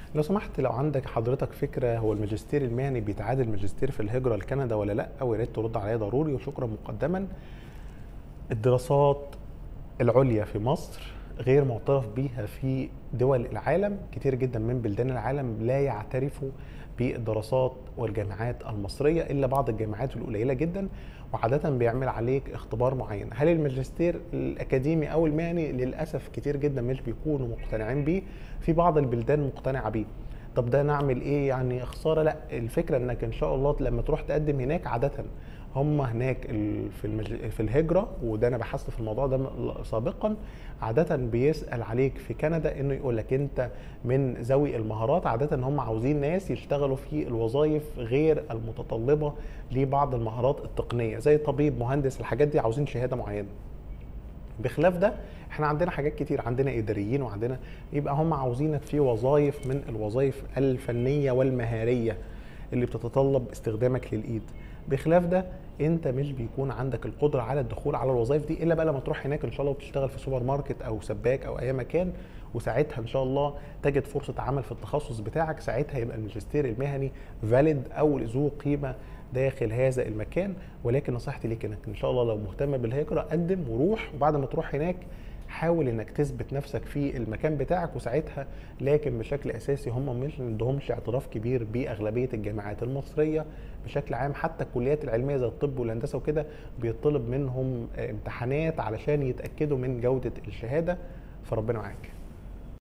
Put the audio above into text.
لو سمحت لو عندك حضرتك فكره هو الماجستير المهني بيتعادل ماجستير في الهجره لكندا ولا لا ويا ريت ترد عليا ضروري وشكرا مقدما الدراسات العليا في مصر غير معترف بيها في دول العالم كتير جدا من بلدان العالم لا يعترفوا بالدراسات والجامعات المصريه الا بعض الجامعات القليله جدا وعاده بيعمل عليك اختبار معين هل الماجستير الاكاديمي او المهني للاسف كتير جدا مش بيكونوا مقتنعين بيه في بعض البلدان مقتنعه بيه طب ده نعمل ايه يعني خساره لا الفكره انك ان شاء الله لما تروح تقدم هناك عاده هم هناك في المج... في الهجره وده انا بحثت في الموضوع ده سابقا عاده بيسال عليك في كندا انه يقول لك انت من ذوي المهارات عاده هم عاوزين ناس يشتغلوا في الوظائف غير المتطلبه لبعض المهارات التقنيه زي طبيب مهندس الحاجات دي عاوزين شهاده معينه بخلاف ده احنا عندنا حاجات كتير عندنا اداريين وعندنا يبقى هم عاوزينك في وظائف من الوظائف الفنيه والمهاريه اللي بتتطلب استخدامك للايد بخلاف ده انت مش بيكون عندك القدره على الدخول على الوظائف دي الا بقى لما تروح هناك ان شاء الله وتشتغل في سوبر ماركت او سباك او اي مكان وساعتها ان شاء الله تجد فرصه عمل في التخصص بتاعك ساعتها يبقى الماجستير المهني فاليد او ذو قيمه داخل هذا المكان ولكن نصيحتي ليك انك ان شاء الله لو مهتم بالهجره قدم وروح وبعد ما تروح هناك حاول انك تثبت نفسك في المكان بتاعك وساعتها لكن بشكل اساسي هم مش عندهمش اعتراف كبير باغلبيه الجامعات المصريه بشكل عام حتى الكليات العلميه زي الطب والهندسه وكده بيطلب منهم امتحانات علشان يتاكدوا من جوده الشهاده فربنا معاك